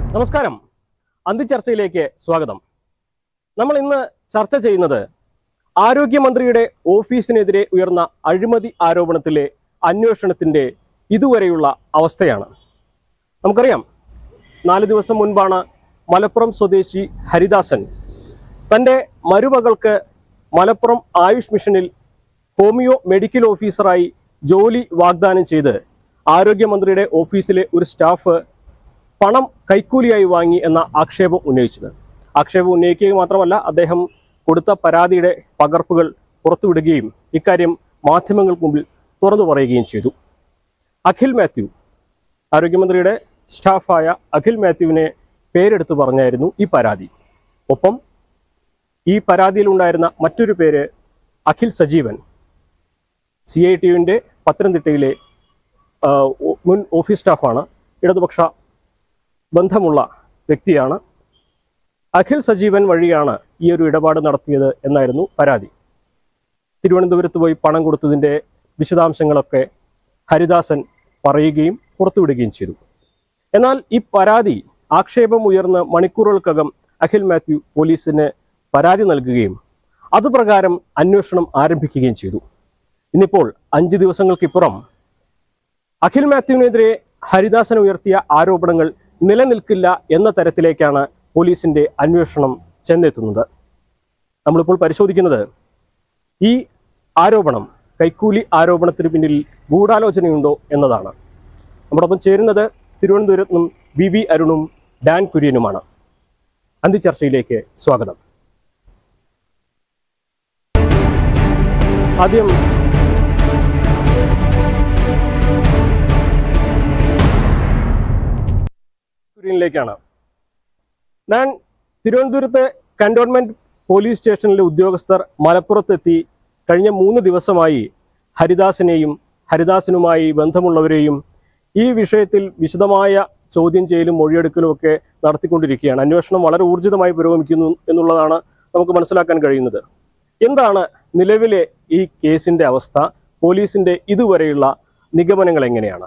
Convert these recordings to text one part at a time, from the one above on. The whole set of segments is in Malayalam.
നമസ്കാരം അന്തിച്ചർച്ചയിലേക്ക് സ്വാഗതം നമ്മൾ ഇന്ന് ചർച്ച ചെയ്യുന്നത് ആരോഗ്യമന്ത്രിയുടെ ഓഫീസിനെതിരെ ഉയർന്ന അഴിമതി ആരോപണത്തിലെ അന്വേഷണത്തിന്റെ ഇതുവരെയുള്ള അവസ്ഥയാണ് നമുക്കറിയാം നാല് ദിവസം മുൻപാണ് മലപ്പുറം സ്വദേശി ഹരിദാസൻ തൻ്റെ മരുമകൾക്ക് മലപ്പുറം ആയുഷ് മിഷനിൽ ഹോമിയോ മെഡിക്കൽ ഓഫീസറായി ജോലി വാഗ്ദാനം ചെയ്ത് ആരോഗ്യമന്ത്രിയുടെ ഓഫീസിലെ ഒരു സ്റ്റാഫ് പണം കൈക്കൂലിയായി വാങ്ങി എന്ന ആക്ഷേപം ഉന്നയിച്ചത് ആക്ഷേപം ഉന്നയിക്കുക മാത്രമല്ല അദ്ദേഹം കൊടുത്ത പരാതിയുടെ പകർപ്പുകൾ പുറത്തുവിടുകയും ഇക്കാര്യം മാധ്യമങ്ങൾക്ക് മുമ്പിൽ തുറന്നു പറയുകയും ചെയ്തു അഖിൽ മാത്യു ആരോഗ്യമന്ത്രിയുടെ സ്റ്റാഫായ അഖിൽ മാത്യുവിനെ പേരെടുത്തു പറഞ്ഞായിരുന്നു ഈ പരാതി ഒപ്പം ഈ പരാതിയിലുണ്ടായിരുന്ന മറ്റൊരു പേര് Akhil Sajeevan C I T യുവിൻ്റെ പത്തനംതിട്ടയിലെ ആ, ഒ- മുൻ ഓഫീസ് സ്റ്റാഫാണ് ഇടതുപക്ഷ ബന്ധമുള്ള വ്യക്തിയാണ് അഖിൽ സജീവൻ വഴിയാണ് ഈ ഒരു ഇടപാട് നടത്തിയത് എന്നായിരുന്നു പരാതി തിരുവനന്തപുരത്ത് പോയി പണം കൊടുത്തതിൻ്റെ വിശദാംശങ്ങളൊക്കെ ഹരിദാസൻ പറയുകയും പുറത്തുവിടുകയും ചെയ്തു എന്നാൽ ഈ പരാതി ആക്ഷേപം ഉയർന്ന് മണിക്കൂറുകൾക്കകം അഖിൽ മാത്യു പോലീസിന് പരാതി നൽകുകയും അതുപ്രകാരം അന്വേഷണം ആരംഭിക്കുകയും ചെയ്തു ഇന്നിപ്പോൾ അഞ്ച് ദിവസങ്ങൾക്കിപ്പുറം അഖിൽ മാത്യുവിനെതിരെ ഹരിദാസൻ ഉയർത്തിയ ആരോപണങ്ങൾ നിലനിൽക്കില്ല എന്ന തരത്തിലേക്കാണ് പോലീസിന്റെ അന്വേഷണം ചെന്നെത്തുന്നത് നമ്മളിപ്പോൾ പരിശോധിക്കുന്നത് ഈ ആരോപണം കൈക്കൂലി ആരോപണത്തിന് പിന്നിൽ ഗൂഢാലോചനയുണ്ടോ എന്നതാണ് നമ്മോടൊപ്പം ചേരുന്നത് തിരുവനന്തപുരത്ത് നിന്നും വി വി അരുണും ഡാൻ കുര്യനുമാണ് അന്തിച്ചർച്ചയിലേക്ക് സ്വാഗതം ആദ്യം കുര്യനിലേക്കാണ് ഞാൻ തിരുവനന്തപുരത്ത് കന്റോൺമെന്റ് പോലീസ് സ്റ്റേഷനിലെ ഉദ്യോഗസ്ഥർ മലപ്പുറത്തെത്തി കഴിഞ്ഞ മൂന്ന് ദിവസമായി ഹരിദാസിനെയും ഹരിദാസിനുമായി ബന്ധമുള്ളവരെയും ഈ വിഷയത്തിൽ വിശദമായ ചോദ്യം ചെയ്യലും മൊഴിയെടുക്കലും ഒക്കെ നടത്തിക്കൊണ്ടിരിക്കുകയാണ് അന്വേഷണം വളരെ ഊർജിതമായി പുരോഗമിക്കുന്നു എന്നുള്ളതാണ് നമുക്ക് മനസ്സിലാക്കാൻ കഴിയുന്നത് എന്താണ് നിലവിലെ ഈ കേസിന്റെ അവസ്ഥ പോലീസിന്റെ ഇതുവരെയുള്ള നിഗമനങ്ങൾ എങ്ങനെയാണ്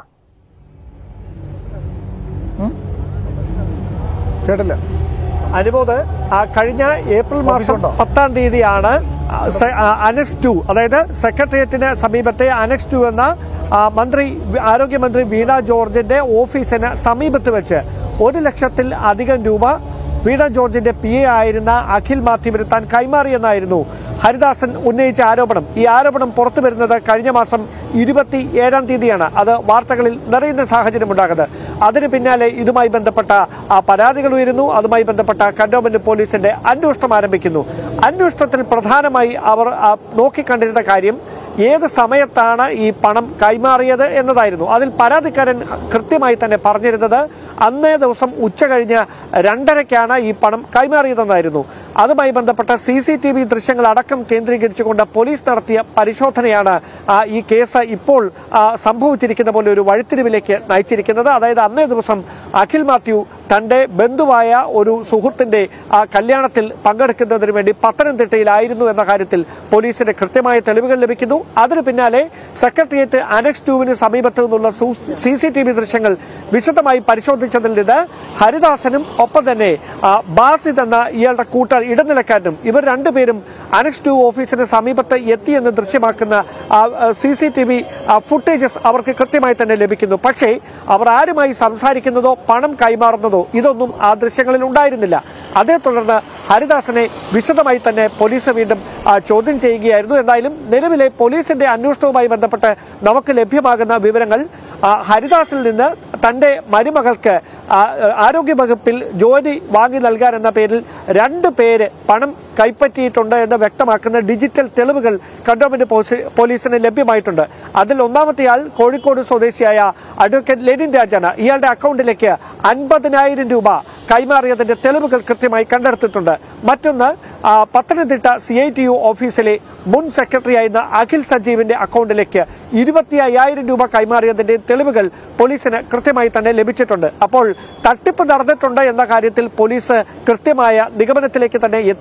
കേട്ടില്ല അനുമോദ് ആ, കഴിഞ്ഞ ഏപ്രിൽ മാസം ഓഫീസുണ്ടോ? പത്താം തീയതിയാണ് ആ, സെ- ആ, അനക്സ് ടു അതായത് സെക്രട്ടേറിയറ്റിന് സമീപത്തെ അനക്സ് ടു എന്ന ആ, മന്ത്രി ആരോഗ്യമന്ത്രി വീണ ജോർജിന്റെ ഓഫീസിന് സമീപത്ത് വെച്ച് ഒരു ലക്ഷത്തിൽ അധികം രൂപ വീണ ജോർജിന്റെ പി എ ആയിരുന്ന അഖിൽ മാത്യുവിന് താൻ കൈമാറിയെന്നായിരുന്നു ഹരിദാസൻ ഉന്നയിച്ച ആരോപണം ഈ ആരോപണം പുറത്തു വരുന്നത് കഴിഞ്ഞ മാസം ഇരുപത്തി ഏഴാം തീയതിയാണ് അത് വാർത്തകളിൽ നിറയുന്ന സാഹചര്യം ഉണ്ടാകുന്നത് അതിന് പിന്നാലെ ഇതുമായി ബന്ധപ്പെട്ട ആ, പരാതികൾ ഉയരുന്നു അതുമായി ബന്ധപ്പെട്ട കന്റോൺമെന്റ് പോലീസിന്റെ അന്വേഷണം ആരംഭിക്കുന്നു അന്വേഷണത്തിൽ പ്രധാനമായി അവർ ആ, നോക്കിക്കണ്ടിരുന്ന കാര്യം ഏത് സമയത്താണ് ഈ പണം കൈമാറിയത് എന്നതായിരുന്നു അതിൽ പരാതിക്കാരൻ കൃത്യമായി തന്നെ പറഞ്ഞിരുന്നത് അന്നേ ദിവസം ഉച്ച കഴിഞ്ഞ് രണ്ടരയ്ക്കാണ് ഈ പണം കൈമാറിയതെന്നായിരുന്നു അതുമായി ബന്ധപ്പെട്ട സി സി ടി വി ദൃശ്യങ്ങൾ അടക്കം കേന്ദ്രീകരിച്ചുകൊണ്ട് പോലീസ് നടത്തിയ പരിശോധനയാണ് ആ, ഈ കേസ് ഇപ്പോൾ ആ, സംഭവിച്ചിരിക്കുന്ന പോലെ ഒരു വഴിത്തിരിവിലേക്ക് നയിച്ചിരിക്കുന്നത് അതായത് അന്നേ ദിവസം അഖിൽ മാത്യു തന്റെ ബന്ധുവായ ഒരു സുഹൃത്തിന്റെ ആ, കല്യാണത്തിൽ പങ്കെടുക്കുന്നതിന് വേണ്ടി പത്തനംതിട്ടയിലായിരുന്നു എന്ന കാര്യത്തിൽ പോലീസിന് കൃത്യമായ തെളിവുകൾ ലഭിക്കുന്നു അതിന് പിന്നാലെ സെക്രട്ടേറിയറ്റ് അനക്സ് ടൂവിന് സമീപത്ത് നിന്നുള്ള സി സി ടി വി ദൃശ്യങ്ങൾ വിശദമായി പരിശോധിച്ചതിൽ നിന്ന് ഹരിദാസനും ഒപ്പം തന്നെ ആ, ബാസിദ് എന്ന ഇയാളുടെ കൂട്ടർ ഇടനിലക്കാരനും ഇവർ രണ്ടുപേരും അനക്സ് ടു ഓഫീസിന് സമീപത്ത് എത്തിയെന്ന് ദൃശ്യമാക്കുന്ന C C T V footages അവർക്ക് കൃത്യമായി തന്നെ ലഭിക്കുന്നു പക്ഷേ അവർ ആരുമായി സംസാരിക്കുന്നതോ പണം കൈമാറുന്നതോ ഇതൊന്നും ആ ദൃശ്യങ്ങളിൽ ഉണ്ടായിരുന്നില്ല അതേ തുടർന്ന് ഹരിദാസനെ വിശദമായി തന്നെ പോലീസ് വീണ്ടും ആ, ചോദ്യം ചെയ്യുകയായിരുന്നു എന്തായാലും നിലവിലെ പോലീസിന്റെ അന്വേഷണവുമായി ബന്ധപ്പെട്ട് നമുക്ക് ലഭ്യമാകുന്ന വിവരങ്ങൾ ആ, ഹരിദാസിൽ നിന്ന് തന്റെ മരുമകൾക്ക് ആ, ആരോഗ്യ വകുപ്പിൽ ജോലി വാങ്ങി നൽകാൻ എന്ന പേരിൽ രണ്ട് പേര് പണം കൈപ്പറ്റിയിട്ടുണ്ട് എന്ന് വ്യക്തമാക്കുന്ന ഡിജിറ്റൽ തെളിവുകൾ കണ്ടോൺമെന്റ് പോലീസ് പോലീസിന് ലഭ്യമായിട്ടുണ്ട് അതിൽ ഒന്നാമത്തെയാൾ കോഴിക്കോട് സ്വദേശിയായ അഡ്വക്കേറ്റ് ലെനിൻ രാജാണ് ഇയാളുടെ അക്കൗണ്ടിലേക്ക് അൻപതിനായിരം രൂപ കൈമാറിയതിന്റെ തെളിവുകൾ കൃത്യമായി കണ്ടെടുത്തിട്ടുണ്ട് മറ്റൊന്ന് ആ, Pathanamthitta C I T U ഓഫീസിലെ മുൻ സെക്രട്ടറി ആയിരുന്ന അഖിൽ സജീവിന്റെ അക്കൗണ്ടിലേക്ക് ഇരുപത്തി അയ്യായിരം രൂപ കൈമാറിയതിന്റെ തെളിവുകൾ പോലീസിന് കൃത്യമായി തന്നെ ലഭിച്ചിട്ടുണ്ട് അപ്പോൾ തട്ടിപ്പ് നടന്നിട്ടുണ്ട് എന്ന കാര്യത്തിൽ പോലീസ് കൃത്യമായ നിഗമനത്തിലേക്ക് തന്നെ എത്തുകയാണ്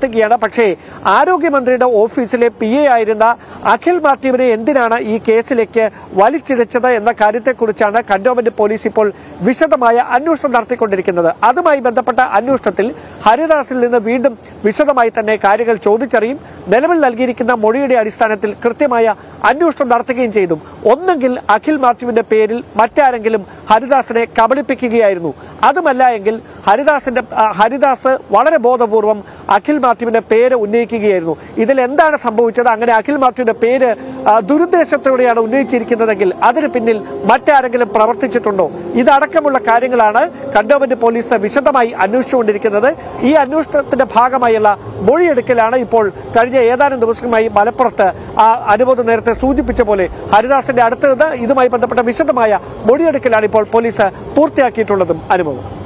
പക്ഷേ ആരോഗ്യമന്ത്രിയുടെ ഓഫീസിലെ പി എ ആയിരുന്ന അഖിൽ മാത്യുവിനെ എന്തിനാണ് ഈ കേസിലേക്ക് വലിച്ചിഴച്ചത് എന്ന കാര്യത്തെക്കുറിച്ചാണ് കന്റോൺമെന്റ് പോലീസ് ഇപ്പോൾ വിശദമായ അന്വേഷണം നടത്തിക്കൊണ്ടിരിക്കുന്നത് അതുമായി ബന്ധപ്പെട്ട അന്വേഷണത്തിൽ ഹരിദാസിൽ നിന്ന് വീണ്ടും വിശദമായി തന്നെ കാര്യങ്ങൾ ചോദിച്ചറിയും നിലവിൽ നൽകിയിരിക്കുന്ന മൊഴിയുടെ അടിസ്ഥാനത്തിൽ കൃത്യമായ അന്വേഷണം നടത്തുകയും ചെയ്തു ഒന്നെങ്കിൽ അഖിൽ മാത്യുവിന്റെ പേരിൽ മറ്റാരെങ്കിലും ഹരിദാസിനെ കബളിപ്പിക്കുകയായിരുന്നു അതുമല്ല എങ്കിൽ ഹരിദാസിന്റെ ആ, ഹരിദാസ് വളരെ ബോധപൂർവം അഖിൽ മാത്യുവിന്റെ പേര് ഉന്നയിക്കുകയായിരുന്നു ഇതിൽ എന്താണ് സംഭവിച്ചത് അങ്ങനെ അഖിൽ മാത്യുവിന്റെ പേര് ആ, ദുരുദ്ദേശത്തോടെയാണ് ഉന്നയിച്ചിരിക്കുന്നതെങ്കിൽ അതിന് പിന്നിൽ മറ്റാരെങ്കിലും പ്രവർത്തിച്ചിട്ടുണ്ടോ ഇതടക്കമുള്ള കാര്യങ്ങളാണ് കണ്ടോൺമെന്റ് പോലീസ് വിശദമായി അന്വേഷിച്ചുകൊണ്ടിരിക്കുന്നത് ഈ അന്വേഷണത്തിന്റെ ഭാഗമായുള്ള മൊഴിയെടുക്കലാണ് ഇപ്പോൾ കഴിഞ്ഞ ഏതാനും ദിവസമായി മലപ്പുറത്ത് ആ അനുമോദം നേരത്തെ സൂചിപ്പിച്ച പോലെ ഹരിദാസിന്റെ അടുത്ത് നിന്ന് ഇതുമായി ബന്ധപ്പെട്ട വിശദമായ മൊഴിയെടുക്കലാണ് ഇപ്പോൾ പോലീസ് പൂർത്തിയാക്കിയിട്ടുള്ളതും അനുഭവം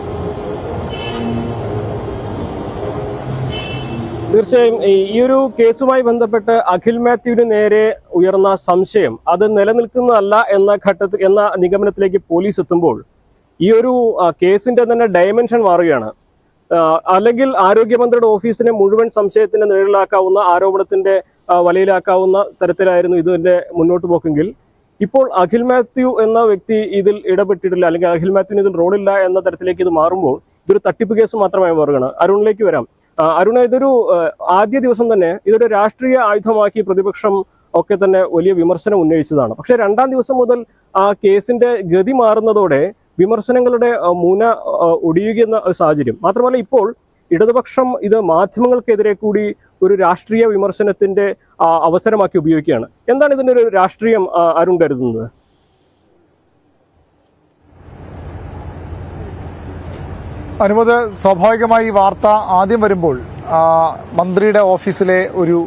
തീർച്ചയായും ഈ ഈ ഒരു കേസുമായി ബന്ധപ്പെട്ട് അഖിൽ മാത്യുവിന് നേരെ ഉയർന്ന സംശയം അത് നിലനിൽക്കുന്നതല്ല എന്ന ഘട്ടത്തിൽ എന്ന നിഗമനത്തിലേക്ക് പോലീസ് എത്തുമ്പോൾ ഈ ഒരു ആ, കേസിന്റെ തന്നെ ഡയമെൻഷൻ മാറുകയാണ് ആ, അല്ലെങ്കിൽ ആരോഗ്യമന്ത്രിയുടെ ഓഫീസിനെ മുഴുവൻ സംശയത്തിന്റെ നിഴലിലാക്കാവുന്ന ആരോപണത്തിന്റെ ആ, വലയിലാക്കാവുന്ന തരത്തിലായിരുന്നു ഇതിന്റെ മുന്നോട്ട് പോക്കെങ്കിൽ ഇപ്പോൾ അഖിൽ മാത്യു എന്ന വ്യക്തി ഇതിൽ ഇടപെട്ടിട്ടില്ല അല്ലെങ്കിൽ അഖിൽ മാത്യുവിന് ഇതിൽ റോളില്ല എന്ന തരത്തിലേക്ക് ഇത് മാറുമ്പോൾ ഇതൊരു തട്ടിപ്പ് കേസ് മാത്രമായി മാറുകയാണ് അരുണിലേക്ക് വരാം ആ, അരുണ ഇതൊരു ആ, ആദ്യ ദിവസം തന്നെ ഇതൊരു രാഷ്ട്രീയ ആയുധമാക്കി പ്രതിപക്ഷം ഒക്കെ തന്നെ വലിയ വിമർശനം ഉന്നയിച്ചതാണ് പക്ഷെ രണ്ടാം ദിവസം മുതൽ ആ കേസിന്റെ ഗതി മാറുന്നതോടെ വിമർശനങ്ങളുടെ ആ, മുന ആ, ഒടിയുന്ന ഒരു സാഹചര്യം മാത്രമല്ല ഇപ്പോൾ ഇടതുപക്ഷം ഇത് മാധ്യമങ്ങൾക്കെതിരെ കൂടി ഒരു രാഷ്ട്രീയ വിമർശനത്തിന്റെ ആ, അവസരമാക്കി ഉപയോഗിക്കുകയാണ് എന്താണ് ഇതിന്റെ ഒരു രാഷ്ട്രീയം ആ, അരുൺ കരുതുന്നത് അനുമത് സ്വാഭാവികമായി ഈ വാർത്ത ആദ്യം വരുമ്പോൾ ആ, മന്ത്രിയുടെ ഓഫീസിലെ ഒരു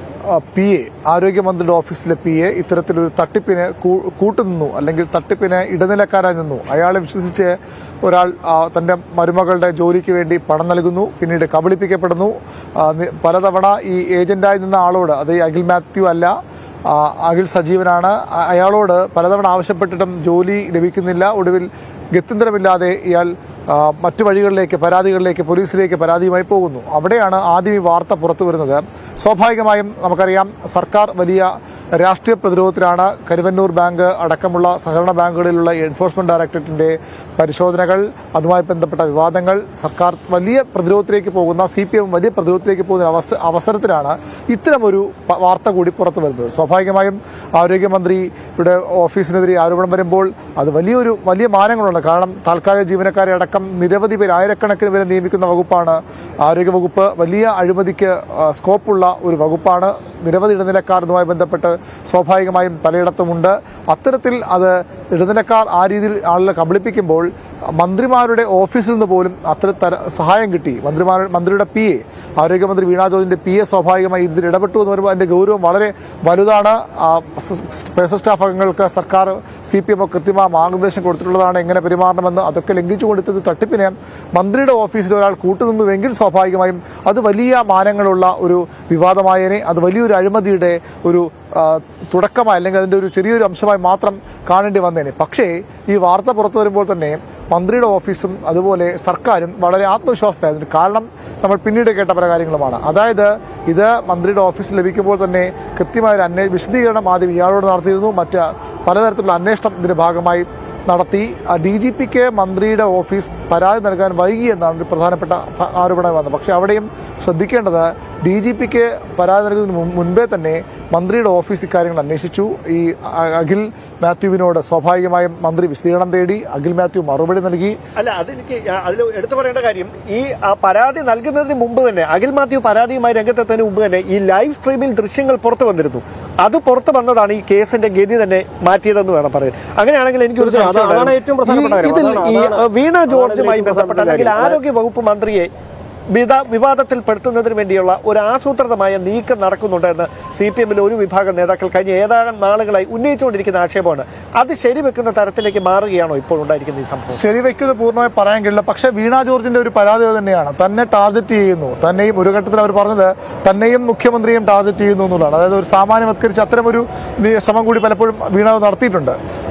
പി എ ആരോഗ്യമന്ത്രിയുടെ ഓഫീസിലെ പി എ ഇത്തരത്തിലൊരു തട്ടിപ്പിന് കൂ- കൂട്ടുനിന്നു അല്ലെങ്കിൽ തട്ടിപ്പിന് ഇടനിലക്കാരായി നിന്നു അയാളെ വിശ്വസിച്ച് ഒരാൾ ആ, തന്റെ മരുമകളുടെ ജോലിക്ക് വേണ്ടി പണം നൽകുന്നു പിന്നീട് കബളിപ്പിക്കപ്പെടുന്നു ആ, നി- പലതവണ ഈ ഏജന്റായി നിന്ന ആളോട് അത് ഈ അഖിൽ മാത്യു അല്ല ആ, അഖിൽ സജീവനാണ് അ- അയാളോട് പലതവണ ആവശ്യപ്പെട്ടിട്ടും ജോലി ലഭിക്കുന്നില്ല ഒടുവിൽ ഗത്യന്തരമില്ലാതെ ഇയാൾ ആ, മറ്റു വഴികളിലേക്ക് പരാതികളിലേക്ക് പോലീസിലേക്ക് പരാതിയുമായി പോകുന്നു അവിടെയാണ് ആദ്യം ഈ വാർത്ത പുറത്തു വരുന്നത് സ്വാഭാവികമായും നമുക്കറിയാം സർക്കാർ വലിയ രാഷ്ട്രീയ പ്രതിരോധത്തിലാണ് കരുവന്നൂർ ബാങ്ക് അടക്കമുള്ള സഹകരണ ബാങ്കുകളിലുള്ള എൻഫോഴ്സ്മെന്റ് ഡയറക്ടറേറ്റിന്റെ പരിശോധനകൾ അതുമായി ബന്ധപ്പെട്ട വിവാദങ്ങൾ സർക്കാർ വലിയ പ്രതിരോധത്തിലേക്ക് പോകുന്ന സി പി എം വലിയ പ്രതിരോധത്തിലേക്ക് പോകുന്ന അവസ- അവസരത്തിലാണ് ഇത്തരമൊരു പ- വാർത്ത കൂടി പുറത്തു വരുന്നത് സ്വാഭാവികമായും ആരോഗ്യമന്ത്രിയുടെ ഓഫീസിനെതിരെ ആരോപണം വരുമ്പോൾ അത് വലിയൊരു വലിയ മാനങ്ങളുണ്ട് കാരണം താൽക്കാലിക ജീവനക്കാരെ അടക്കം നിരവധി പേര് ആയിരക്കണക്കിന് പേരെ നിയമിക്കുന്ന വകുപ്പാണ് ആരോഗ്യവകുപ്പ് വലിയ അഴിമതിക്ക് ആ, സ്കോപ്പുള്ള ഒരു വകുപ്പാണ് നിരവധി ഇടനിലക്കാർ ഇതുമായി ബന്ധപ്പെട്ട് സ്വാഭാവികമായും പലയിടത്തുമുണ്ട് അത്തരത്തിൽ അത് ഇടനിലക്കാർ ആ രീതിയിൽ ആളുകളെ കബളിപ്പിക്കുമ്പോൾ മന്ത്രിമാരുടെ ഓഫീസിൽ നിന്ന് പോലും അത്ര തര സഹായം കിട്ടി മന്ത്രിമാർ മന്ത്രിയുടെ പി എ ആരോഗ്യമന്ത്രി വീണ ജോർജിന്റെ പി എ സ്വാഭാവികമായി ഇതിൽ ഇടപെട്ടു എന്ന് പറയുമ്പോൾ അതിന്റെ ഗൗരവം വളരെ വലുതാണ് ആ, സ് പേഴ്സണൽ സ്റ്റാഫ് അംഗങ്ങൾക്ക് സർക്കാർ സി പി എം കൃത്യമായ മാർഗനിർദ്ദേശം കൊടുത്തിട്ടുള്ളതാണ് എങ്ങനെ പെരുമാറണമെന്ന് അതൊക്കെ ലംഘിച്ചു കൊടുത്തത് തട്ടിപ്പിന് മന്ത്രിയുടെ ഓഫീസിൽ ഒരാൾ കൂട്ടുനിന്നുവെങ്കിൽ സ്വാഭാവികമായും അത് വലിയ മാനങ്ങളുള്ള ഒരു വിവാദമായേനെ അത് വലിയൊരു അഴിമതിയുടെ ഒരു ആ, തുടക്കമായി അല്ലെങ്കിൽ അതിന്റെ ഒരു ചെറിയൊരു അംശമായി മാത്രം കാണേണ്ടി വന്നേനെ പക്ഷേ ഈ വാർത്ത പുറത്തു വരുമ്പോൾ തന്നെ മന്ത്രിയുടെ ഓഫീസും അതുപോലെ സർക്കാരും വളരെ ആത്മവിശ്വാസത്തിലായിരുന്നു കാരണം നമ്മൾ പിന്നീട് കേട്ട പല കാര്യങ്ങളുമാണ് അതായത് ഇത് മന്ത്രിയുടെ ഓഫീസിൽ ലഭിക്കുമ്പോൾ തന്നെ കൃത്യമായ ഒരു അന്വേ വിശദീകരണം ആദ്യം ഇയാളോട് നടത്തിയിരുന്നു മറ്റ് പലതരത്തിലുള്ള അന്വേഷണം ഇതിന്റെ ഭാഗമായി നടത്തി ഡി ജി പിക്ക് മന്ത്രിയുടെ ഓഫീസ് പരാതി നൽകാൻ വൈകി എന്നാണ് ഒരു പ്രധാനപ്പെട്ട ഭ- ആരോപണം വന്നത് പക്ഷെ അവിടെയും ശ്രദ്ധിക്കേണ്ടത് ഡി ജി പിക്ക് പരാതി നൽകുന്നതിന് മുൻ- മുൻപേ തന്നെ മന്ത്രിയുടെ ഓഫീസ് ഇക്കാര്യങ്ങൾ അന്വേഷിച്ചു ഈ അ- അഖിൽ മാത്യുവിനോട് സ്വാഭാവികമായും മന്ത്രി വിശദീകരണം തേടി അഖിൽ മാത്യു മറുപടി നൽകി അല്ല അതെനിക്ക് അതിൽ എടുത്തു പറയേണ്ട കാര്യം ഈ ആ, പരാതി നൽകുന്നതിന് മുമ്പ് തന്നെ അഖിൽ മാത്യു പരാതിയുമായി രംഗത്തെത്തുന്നതിന് മുമ്പ് തന്നെ ഈ ലൈവ് സ്ട്രീമിൽ ദൃശ്യങ്ങൾ പുറത്തു വന്നിരുന്നു അത് പുറത്തു വന്നതാണ് ഈ കേസിന്റെ ഗതി തന്നെ മാറ്റിയതെന്ന് വേണം പറയാൻ അങ്ങനെയാണെങ്കിൽ എനിക്ക് ഒരു തീർച്ചയായും. സംശയം അതാണ് ഉണ്ടായിരുന്നു. ഏറ്റവും പ്രധാനപ്പെട്ട ഈ- കാര്യം. ഇതിൽ അതാണ്- ഈ അതാണ് വീണ ജോർജുമായി ഏറ്റവും ബന്ധപ്പെട്ട പ്രധാനപ്പെട്ട അല്ലെങ്കിൽ കാര്യം. ആരോഗ്യ വകുപ്പ് മന്ത്രിയെ വിവാ- വിവാദത്തിൽപ്പെടുത്തുന്നതിന് വേണ്ടിയുള്ള ഒരു ആസൂത്രിതമായ നീക്കം നടക്കുന്നുണ്ടെന്ന് സി പി എമ്മിലെ ഒരു വിഭാഗം നേതാക്കൾ കഴിഞ്ഞ ഏതാനും നാളുകളായി ഉന്നയിച്ചുകൊണ്ടിരിക്കുന്ന ആക്ഷേപമാണ് അത് ശരിവെക്കുന്ന തരത്തിലേക്ക് മാറുകയാണോ ഇപ്പോൾ ഉണ്ടായിരിക്കുന്ന ഈ സംഭവം ശരിവെക്കുന്നത് പൂർണ്ണമായി പറയാൻ കഴിയില്ല പക്ഷേ വീണ ജോർജിന്റെ ഒരു പരാതി അത് തന്നെയാണ് തന്നെ ടാർഗറ്റ് ചെയ്യുന്നു തന്നെയും ഒരു ഘട്ടത്തിൽ അവർ പറഞ്ഞത് തന്നെയും മുഖ്യമന്ത്രിയും ടാർഗറ്റ് ചെയ്യുന്നു എന്നുള്ളതാണ് അതായത് ഒരു സാമാന്യവത്കരിച്ച് അത്തരം ഒരു നി- ശ്രമം കൂടി പലപ്പോഴും വീണ നടത്തിയിട്ടുണ്ട്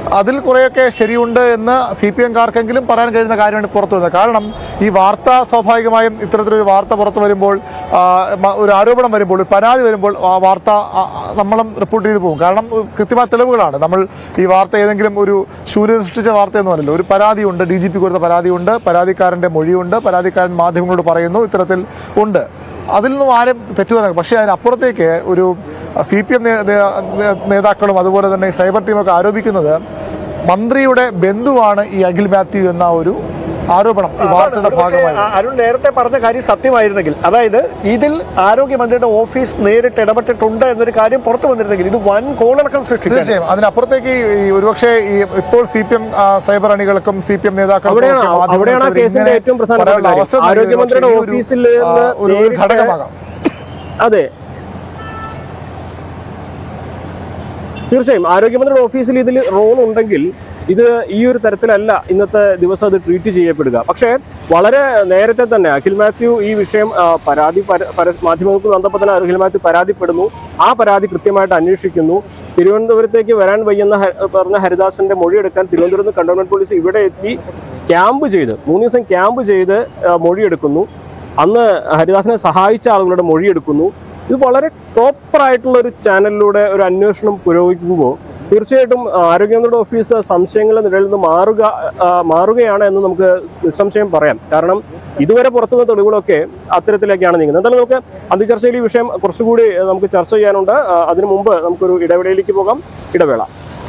അതിൽ കുറേയൊക്കെ ശരിയുണ്ട് എന്ന് സി പി എംകാർക്കെങ്കിലും പറയാൻ കഴിയുന്ന കാര്യമാണ് പുറത്തു വരുന്നത് കാരണം ഈ വാർത്ത സ്വാഭാവികമായും ഇത്തരത്തിലൊരു വാർത്ത പുറത്തു വരുമ്പോൾ ആ, മ- ഒരു ആരോപണം വരുമ്പോൾ ഒരു പരാതി വരുമ്പോൾ ആ വാർത്ത ആ, ആ, നമ്മളും റിപ്പോർട്ട് ചെയ്തു പോകും കാരണം കൃത്യമായ തെളിവുകളാണ് നമ്മൾ ഈ വാർത്ത ഏതെങ്കിലും ഒരു ശൂന്യത സൃഷ്ടിച്ച വാർത്തയൊന്നുമല്ലല്ലോ ഒരു പരാതിയുണ്ട് ഡി ജി പി കൊടുത്ത പരാതിയുണ്ട് പരാതിക്കാരന്റെ മൊഴിയുണ്ട് പരാതിക്കാരൻ മാധ്യമങ്ങളോട് പറയുന്നു ഇത്തരത്തിൽ ഉണ്ട് അതിൽ നിന്നും ആരും തെറ്റു പറയാം പക്ഷേ അതിനപ്പുറത്തേക്ക് ഒരു സി പി എം നേതാക്കളും അതുപോലെ തന്നെ സൈബർ ടീമൊക്കെ ആരോപിക്കുന്നത് മന്ത്രിയുടെ ബന്ധുവാണ് ഈ അഖിൽ മാത്യു എന്ന ഒരു ആരോപണം ഈ വാർത്തയുടെ ഒരുപക്ഷേ ഭാഗമായി അ- അരുൺ നേരത്തെ പറഞ്ഞ കാര്യം സത്യമായിരുന്നെങ്കിൽ അതായത് ഇതിൽ ആരോഗ്യമന്ത്രിയുടെ ഓഫീസ് നേരിട്ട് ഇടപെട്ടിട്ടുണ്ട് എന്നൊരു കാര്യം പുറത്തു വന്നിരുന്നെങ്കിൽ ഇത് വൻ കോളടക്കം സൃഷ്ടിച്ചു തീർച്ചയായും അതിനപ്പുറത്തേക്ക് ഈ ഒരുപക്ഷെ ഈ ഇപ്പോൾ സി പി എം സൈബർ അണികൾക്കും സി പി എം നേതാക്കൾക്കും അവിടെയാണ് ഒക്കെ മാധ്യമങ്ങൾക്കെതിരെ അവിടെയാണ് ആ കേസിന്റെ ഇങ്ങനെ ഏറ്റവും പ്രധാനപ്പെട്ട പറയാനുള്ള കാര്യം. അവസരം നൽകിയത് ആരോഗ്യമന്ത്രിയുടെ പക്ഷേ ഈ ഒരു, ഓഫീസിൽ ആ, നിന്ന് ഒരു ഒരു നേരിട്ട് ഘടകമാകാം അതെ തീർച്ചയായും ആരോഗ്യമന്ത്രിയുടെ ഓഫീസിൽ ഇതിൽ റോൾ ഉണ്ടെങ്കിൽ ഇത് ഈ ഒരു തരത്തിലല്ല ഇന്നത്തെ ദിവസം അത് ട്രീറ്റ് ചെയ്യപ്പെടുക പക്ഷേ വളരെ നേരത്തെ തന്നെ അഖിൽ മാത്യു ഈ വിഷയം ആ, പരാതി പര- പര- മാധ്യമങ്ങൾക്ക് വന്നപ്പോൾ തന്നെ അഖിൽ മാത്യു പരാതിപ്പെടുന്നു ആ പരാതി കൃത്യമായിട്ട് അന്വേഷിക്കുന്നു തിരുവനന്തപുരത്തേക്ക് വരാൻ വയ്യെന്ന ഹ- പറഞ്ഞ ഹരിദാസന്റെ മൊഴിയെടുക്കാൻ തിരുവനന്തപുരത്ത് കണ്ടോൺമെന്റ് പോലീസ് ഇവിടെ എത്തി ക്യാമ്പ് ചെയ്ത് മൂന്ന് ദിവസം ക്യാമ്പ് ചെയ്ത് ആ, മൊഴിയെടുക്കുന്നു അന്ന് ഹരിദാസിനെ സഹായിച്ച ആളുകളുടെ മൊഴിയെടുക്കുന്നു ഇത് വളരെ പ്രോപ്പർ ആയിട്ടുള്ള ഒരു ചാനലിലൂടെ ഒരു അന്വേഷണം പുരോഗമിക്കുമ്പോൾ തീർച്ചയായിട്ടും ആ, ആരോഗ്യമന്ത്രിയുടെ ഓഫീസ് സംശയങ്ങളുടെ നിഴലിൽ നിന്ന് മാറുക ആ, മാറുകയാണ് എന്ന് നമുക്ക് നിസ്സംശയം പറയാം കാരണം ഇതുവരെ പുറത്തു വന്ന തെളിവുകളൊക്കെ അത്തരത്തിലേക്കാണ് നീങ്ങുന്നത് എന്തായാലും നമുക്ക് അതിചർച്ചയിൽ ഈ വിഷയം കുറച്ചുകൂടി ആ, നമുക്ക് ചർച്ച ചെയ്യാനുണ്ട് ആ, അതിനു മുമ്പ് നമുക്കൊരു ഇടവേളയിലേക്ക് പോകാം ഇടവേള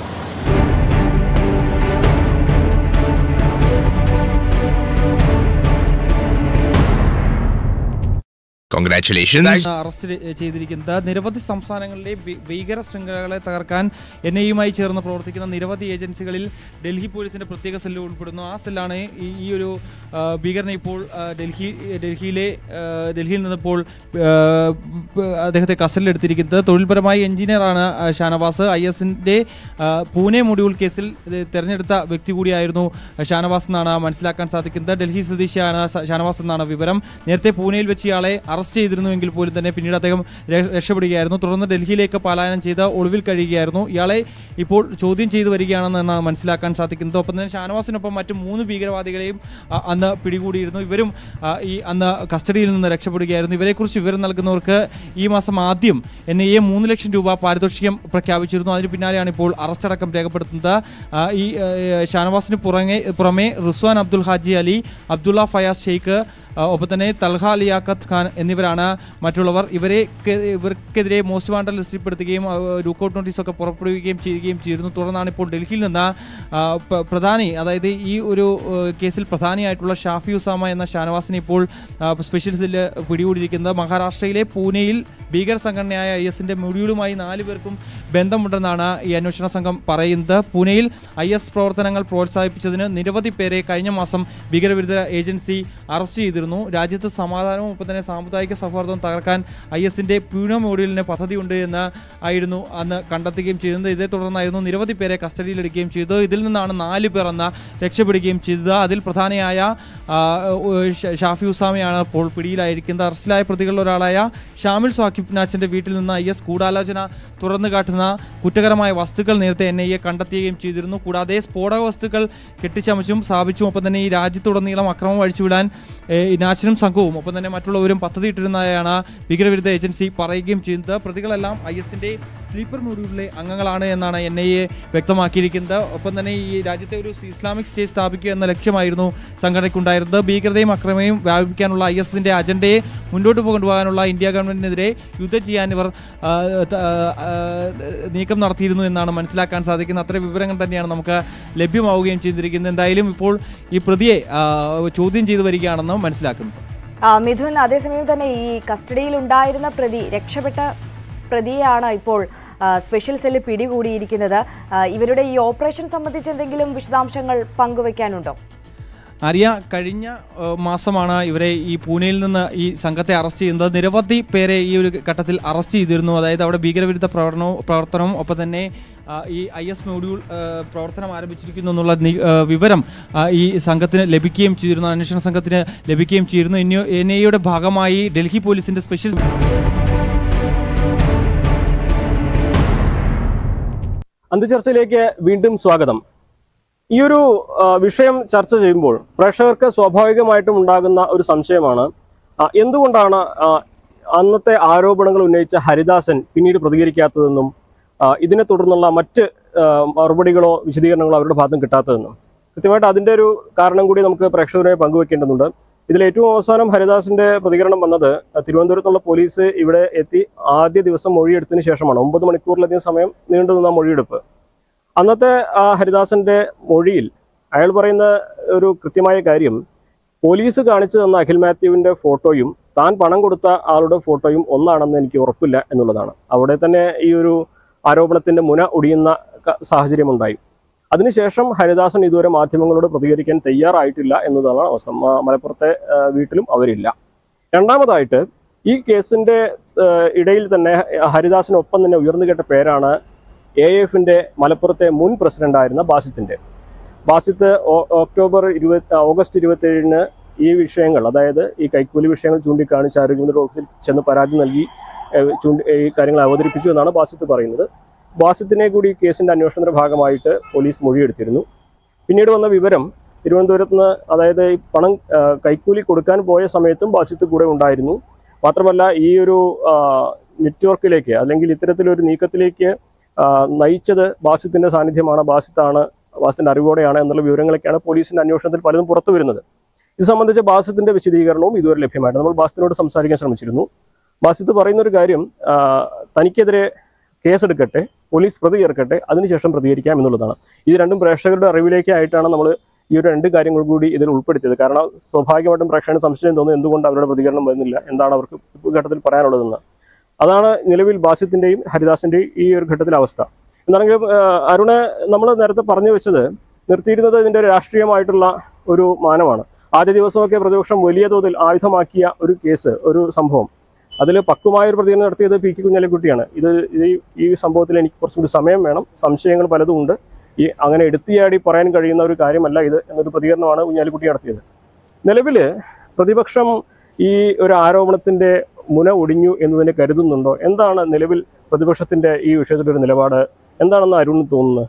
Congratulations. അറസ്റ്റ് ചെയ്തിരിക്കുന്നത് നിരവധി സംസ്ഥാനങ്ങളിലെ ഭീ- ഭീകര ശൃംഖലകളെ തകർക്കാൻ എൻ ഐയുമായി ചേർന്ന് പ്രവർത്തിക്കുന്ന നിരവധി ഏജൻസികളിൽ ഡൽഹി പോലീസിന്റെ പ്രത്യേക സെല്ല് ഉൾപ്പെടുന്നു ആ സെല്ലാണ് ഈ ഈ ഒരു ആ, ഭീകരനെ ഇപ്പോൾ ആ, ഡൽഹി ഡൽഹിയിലെ ആ, ഡൽഹിയിൽ നിന്നിപ്പോൾ ആ, പ്- അദ്ദേഹത്തെ കസ്റ്റഡിയിലെടുത്തിരിക്കുന്നത് തൊഴിൽപരമായി എഞ്ചിനീയറാണ് ആ, ഷാനവാസ് ഐ എസിന്റെ പൂനെ മൊഡ്യൂൾ കേസിൽ ഇത് തെരഞ്ഞെടുത്ത വ്യക്തി കൂടിയായിരുന്നു ഷാനവാസ് എന്നാണ് മനസ്സിലാക്കാൻ സാധിക്കുന്നത് ഡൽഹി സ്വദേശിയാണ് സ- ഷാനവാസ് എന്നാണ് വിവരം നേരത്തെ പൂനെയിൽ വെച്ച് ഇയാളെ അറസ്റ്റ് ചെയ്തിരുന്നുവെങ്കിൽ പോലും തന്നെ പിന്നീട് അദ്ദേഹം ര- രക്ഷപ്പെടുകയായിരുന്നു തുടർന്ന് ഡൽഹിയിലേക്ക് പലായനം ചെയ്ത് ഒളിവിൽ കഴിയുകയായിരുന്നു ഇയാളെ ഇപ്പോൾ ചോദ്യം ചെയ്തു വരികയാണെന്നാണ് മനസ്സിലാക്കാൻ സാധിക്കുന്നത് ഒപ്പം തന്നെ ഷാനവാസിനൊപ്പം മറ്റ് മൂന്ന് ഭീകരവാദികളെയും ആ, അന്ന് പിടികൂടിയിരുന്നു ഇവരും ആ, ഈ അന്ന് കസ്റ്റഡിയിൽ നിന്ന് രക്ഷപ്പെടുകയായിരുന്നു ഇവരെക്കുറിച്ച് വിവരം നൽകുന്നവർക്ക് ഈ മാസം ആദ്യം എൻ ഐ എ മൂന്ന് ലക്ഷം രൂപ പാരിതോഷികം പ്രഖ്യാപിച്ചിരുന്നു അതിന് പിന്നാലെയാണ് ഇപ്പോൾ അറസ്റ്റ് അടക്കം രേഖപ്പെടുത്തുന്നത് ആ, ഈ ആ, ഷാനവാസിന് പുറമെ പുറമെ റിസ്വാൻ അബ്ദുൽ ഹാജി അലി അബ്ദുള്ള ഫയാസ് ഷെയ്ഖ് ആ, ഒപ്പം തന്നെ തൽഹ ലിയാഖത്ത് ഖാൻ എന്നിവരാണ് മറ്റുള്ളവർ ഇവരെ ഇവർക്കെതിരെ മോസ്റ്റ് വാണ്ടഡ് ലിസ്റ്റിൽപ്പെടുത്തുകയും ആ, ലുക്കൌട്ട് നോട്ടീസൊക്കെ പുറപ്പെടുവിക്കുകയും ചെയ്യുകയും ചെയ്തിരുന്നു തുടർന്നാണ് ഇപ്പോൾ ഡൽഹിയിൽ നിന്ന് ആ, പ- പ്രധാനി അതായത് ഈ ഒരു ആ, കേസിൽ പ്രധാനിയായിട്ടുള്ള ഷാഫി ഉസാമ എന്ന ഷാനവാസിനെ ഇപ്പോൾ ആ, സ്പെഷ്യൽ സെല്ല് പിടികൂടിയിരിക്കുന്നത് മഹാരാഷ്ട്രയിലെ പൂനെയിൽ ഭീകര സംഘടനയായ ഐ എസിന്റെ മൊഡ്യൂളുമായി നാല് പേർക്കും ബന്ധമുണ്ടെന്നാണ് ഈ അന്വേഷണ സംഘം പറയുന്നത് പൂനെയിൽ ഐ എസ് പ്രവർത്തനങ്ങൾ പ്രോത്സാഹിപ്പിച്ചതിന് നിരവധി പേരെ കഴിഞ്ഞ മാസം ഭീകരവിരുദ്ധ ഏജൻസി അറസ്റ്റ് ചെയ്തിരുന്നു രാജ്യത്ത് സമാധാനവും ഒപ്പം തന്നെ സാമുദായിക സൗഹാർദ്ദവും തകർക്കാൻ ഐ എസിന്റെ പൂനെ മൊഡ്യൂളിന് പദ്ധതിയുണ്ട് എന്ന് ആയിരുന്നു അന്ന് കണ്ടെത്തുകയും ചെയ്തത് ഇതേ തുടർന്നായിരുന്നു നിരവധി പേരെ കസ്റ്റഡിയിലെടുക്കുകയും ചെയ്തത് ഇതിൽ നിന്നാണ് നാല് പേർ അന്ന് രക്ഷപ്പെടുകയും ചെയ്തത് അതിൽ പ്രധാനിയായ ആ, ഷ- ഷാഫി ഉസാമയാണ് ഇപ്പോൾ പിടിയിലായിരിക്കുന്നത് അറസ്റ്റിലായ പ്രതികളിൽ ഒരാളായ ഷാമിൽ സ്വാക്കിബ് നാച്ചിന്റെ വീട്ടിൽ നിന്ന് ഐ എസ് ഗൂഢാലോചന തുറന്നു കാട്ടുന്ന കുറ്റകരമായ വസ്തുക്കൾ നേരത്തെ എൻ ഐ എ കണ്ടെത്തുകയും ചെയ്തിരുന്നു കൂടാതെ സ്ഫോടക വസ്തുക്കൾ കെട്ടിച്ചമച്ചും സ്ഥാപിച്ചും ഒപ്പം തന്നെ ഈ രാജ്യത്തുടനീളം അക്രമം അഴിച്ചുവിടാൻ ഏ, ഈ നാച്ചിനും സംഘവും ഒപ്പം തന്നെ മറ്റുള്ളവരും പദ്ധതിയിട്ടിരുന്നതായാണ് ഭീകരവിരുദ്ധ ഏജൻസി പറയുകയും ചെയ്യുന്നത് പ്രതികളെല്ലാം ഐ എസിന്റെ സ്ലീപ്പർ മൊഡ്യൂളിലെ അംഗങ്ങളാണ് എന്നാണ് എൻ ഐ എ വ്യക്തമാക്കിയിരിക്കുന്നത് ഒപ്പം തന്നെ ഈ രാജ്യത്തെ ഒരു ഇസ്ലാമിക് സ്റ്റേറ്റ് സ്ഥാപിക്കുക എന്ന ലക്ഷ്യമായിരുന്നു സംഘടനയ്ക്കുണ്ടായിരുന്നത് ഭീകരതയും അക്രമയും വ്യാപിപ്പിക്കാനുള്ള ഐ എസിന്റെ അജണ്ടയെ മുന്നോട്ട് കൊണ്ടുപോകാനുള്ള ഇന്ത്യ ഗവൺമെന്റിനെതിരെ യുദ്ധം ചെയ്യാൻ ഇവർ ആ, ത- ആ, നീക്കം നടത്തിയിരുന്നു എന്നാണ് മനസ്സിലാക്കാൻ സാധിക്കുന്നത് അത്ര വിവരങ്ങൾ തന്നെയാണ് നമുക്ക് ലഭ്യമാവുകയും ചെയ്തിരിക്കുന്നത് എന്തായാലും ഇപ്പോൾ ഈ പ്രതിയെ ആ, ചോദ്യം ചെയ്തു വരികയാണെന്ന് മനസ്സിലാക്കുന്നത് ആ, മിഥുൻ അതേസമയം തന്നെ ഈ കസ്റ്റഡിയിൽ ഉണ്ടായിരുന്ന പ്രതി രക്ഷപ്പെട്ട പ്രതിയെയാണ് ഇപ്പോൾ ആ, സ്പെഷ്യൽ സെല്ല് പിടികൂടിയിരിക്കുന്നത് ആ, ഇവരുടെ ഈ ഓപ്പറേഷൻ സംബന്ധിച്ച് എന്തെങ്കിലും വിശദാംശങ്ങൾ പങ്കുവയ്ക്കാനുണ്ടോ ആര്യ കഴിഞ്ഞ ഏഹ്, മാസമാണ് ഇവരെ ഈ പൂനെയിൽ നിന്ന് ഈ സംഘത്തെ അറസ്റ്റ് ചെയ്യുന്നത് നിരവധി പേരെ ഈ ഒരു ഘട്ടത്തിൽ അറസ്റ്റ് ചെയ്തിരുന്നു അതായത് അവിടെ ഭീകരവിരുദ്ധ പ്രവർത്തനവും പ്രവർത്തനവും ഒപ്പം തന്നെ ആ, ഈ ഐ എസ് മൊഡ്യൂൾ ഏഹ്, പ്രവർത്തനം ആരംഭിച്ചിരിക്കുന്നു എന്നുള്ള നി- ഏഹ്, വിവരം ആ, ഈ സംഘത്തിന് ലഭിക്കുകയും ചെയ്തിരുന്നു അന്വേഷണ സംഘത്തിന് ലഭിക്കുകയും ചെയ്തിരുന്നു എൻ ഐ യുടെ ഭാഗമായി ഡൽഹി പോലീസിന്റെ സ്പെഷ്യൽ അന്ത്യചർച്ചയിലേക്ക് വീണ്ടും സ്വാഗതം ഈ ഒരു ആ, വിഷയം ചർച്ച ചെയ്യുമ്പോൾ പ്രേക്ഷകർക്ക് സ്വാഭാവികമായിട്ടും ഉണ്ടാകുന്ന ഒരു സംശയമാണ് ആ, എന്തുകൊണ്ടാണ് ആ, അന്നത്തെ ആരോപണങ്ങൾ ഉന്നയിച്ച ഹരിദാസൻ പിന്നീട് പ്രതികരിക്കാത്തതെന്നും ആ, ഇതിനെ തുടർന്നുള്ള മറ്റ് ആ, മറുപടികളോ വിശദീകരണങ്ങളോ അവരുടെ ഭാഗത്തും കിട്ടാത്തതെന്നും കൃത്യമായിട്ട് അതിന്റെ ഒരു കാരണം കൂടി നമുക്ക് പ്രേക്ഷകരുമായി പങ്കുവെക്കേണ്ടതുണ്ട് ഇതിൽ ഏറ്റവും അവസാനം ഹരിദാസിന്റെ പ്രതികരണം വന്നത് തിരുവനന്തപുരത്തുള്ള പോലീസ് ഇവിടെ എത്തി ആദ്യ ദിവസം മൊഴിയെടുത്തതിന് ശേഷമാണ് ഒമ്പത് മണിക്കൂറിലധികം സമയം നീണ്ടു നിന്ന മൊഴിയെടുപ്പ് അന്നത്തെ ആ ഹരിദാസന്റെ മൊഴിയിൽ അയാൾ പറയുന്ന ഒരു കൃത്യമായ കാര്യം പോലീസ് കാണിച്ചു തന്ന അഖിൽ മാത്യുവിന്റെ ഫോട്ടോയും താൻ പണം കൊടുത്ത ആളുടെ ഫോട്ടോയും ഒന്നാണെന്ന് എനിക്ക് ഉറപ്പില്ല എന്നുള്ളതാണ് അവിടെ തന്നെ ഈ ഒരു ആരോപണത്തിന്റെ മുന ഒടിയുന്ന ക- സാഹചര്യമുണ്ടായി അതിനുശേഷം ഹരിദാസൻ ഇതുവരെ മാധ്യമങ്ങളോട് പ്രതികരിക്കാൻ തയ്യാറായിട്ടില്ല എന്നതാണ് അവസ്ഥ മ- മലപ്പുറത്തെ ആ, വീട്ടിലും അവരില്ല രണ്ടാമതായിട്ട് ഈ കേസിന്റെ ആ, ഇടയിൽ തന്നെ ഹരിദാസിനൊപ്പം തന്നെ ഉയർന്നു കേട്ട പേരാണ് എ എഫിന്റെ മലപ്പുറത്തെ മുൻ പ്രസിഡന്റായിരുന്ന ബാസിത്തിന്റെ ബാസിത്ത് ഓ- ഒക്ടോബർ ഇരുപത്തി ഓഗസ്റ്റ് ഇരുപത്തി ഏഴിന് ഈ വിഷയങ്ങൾ അതായത് ഈ കൈക്കൂലി വിഷയങ്ങൾ ചൂണ്ടിക്കാണിച്ച് ആരോഗ്യമന്ത്രി ഓഫീസിൽ ചെന്ന് പരാതി നൽകി ഏഹ്, ചൂണ്ടി ഈ കാര്യങ്ങൾ അവതരിപ്പിച്ചു എന്നാണ് ബാസിത്ത് പറയുന്നത് ബാസിത്തിനെ കൂടി ഈ കേസിന്റെ അന്വേഷണത്തിന്റെ ഭാഗമായിട്ട് പോലീസ് മൊഴിയെടുത്തിരുന്നു പിന്നീട് വന്ന വിവരം തിരുവനന്തപുരത്ത് നിന്ന് അതായത് ഈ പണം ആ, കൈക്കൂലി കൊടുക്കാൻ പോയ സമയത്തും ബാസിത്ത് കൂടെ ഉണ്ടായിരുന്നു മാത്രമല്ല ഈ ഒരു ആ, നെറ്റ്വർക്കിലേക്ക് അല്ലെങ്കിൽ ഇത്തരത്തിലൊരു നീക്കത്തിലേക്ക് ആ, നയിച്ചത് ബാസിത്തിന്റെ സാന്നിധ്യമാണ് ബാസിത്താണ് ബാസിത്തിന്റെ അറിവോടെയാണ് എന്നുള്ള വിവരങ്ങളൊക്കെയാണ് പോലീസിന്റെ അന്വേഷണത്തിൽ പലതും പുറത്തു വരുന്നത് ഇത് സംബന്ധിച്ച് ബാസിത്തിന്റെ വിശദീകരണവും ഇതുവരെ ലഭ്യമായിട്ട് നമ്മൾ ബാസിത്തിനോട് സംസാരിക്കാൻ ശ്രമിച്ചിരുന്നു ബാസിത്ത് പറയുന്ന ഒരു കാര്യം ആ, തനിക്കെതിരെ കേസെടുക്കട്ടെ പോലീസ് പ്രതി ചേർക്കട്ടെ അതിനുശേഷം പ്രതികരിക്കാം എന്നുള്ളതാണ് ഇത് രണ്ടും പ്രേക്ഷകരുടെ അറിവിലേക്കായിട്ടാണ് നമ്മൾ ഈ ഒരു രണ്ട് കാര്യങ്ങൾ കൂടി ഇതിൽ ഉൾപ്പെടുത്തിയത് കാരണം സ്വാഭാവികമായിട്ടും പ്രേക്ഷകന് സംശയം തോന്നുന്നു എന്തുകൊണ്ട് അവരുടെ പ്രതികരണം വരുന്നില്ല എന്താണ് അവർക്ക് ഈ ഘട്ടത്തിൽ പറയാനുള്ളതെന്ന് അതാണ് നിലവിൽ ബാസിത്തിന്റെയും ഹരിദാസിന്റെയും ഈ ഒരു ഘട്ടത്തിലെ അവസ്ഥ എന്നാണെങ്കിലും ആ, അരുണ് നമ്മൾ നേരത്തെ പറഞ്ഞു വെച്ചത് നിർത്തിയിരുന്നത് ഇതിന്റെ ഒരു രാഷ്ട്രീയമായിട്ടുള്ള ഒരു മാനമാണ് ആദ്യ ദിവസമൊക്കെ പ്രതിപക്ഷം വലിയ തോതിൽ ആയുധമാക്കിയ ഒരു കേസ് ഒരു സംഭവം അതിൽ പക്വമായ ഒരു പ്രതികരണം നടത്തിയത് പി കെ കുഞ്ഞാലിക്കുട്ടിയാണ് ഇത് ഇത് ഈ- ഈ സംഭവത്തിൽ എനിക്ക് കുറച്ചുകൂടി സമയം വേണം സംശയങ്ങൾ പലതും ഉണ്ട് ഈ അങ്ങനെ എടുത്തിയാടി പറയാൻ കഴിയുന്ന ഒരു കാര്യമല്ല ഇത് എന്നൊരു പ്രതികരണമാണ് കുഞ്ഞാലിക്കുട്ടി നടത്തിയത് നിലവിൽ പ്രതിപക്ഷം ഈ ഒരു ആരോപണത്തിന്റെ മുന ഒടിഞ്ഞു എന്നതിനെ കരുതുന്നുണ്ടോ എന്താണ് നിലവിൽ പ്രതിപക്ഷത്തിന്റെ ഈ വിഷയത്തിലൊരു നിലപാട് എന്താണെന്ന് അരുണിന് തോന്നുന്നത്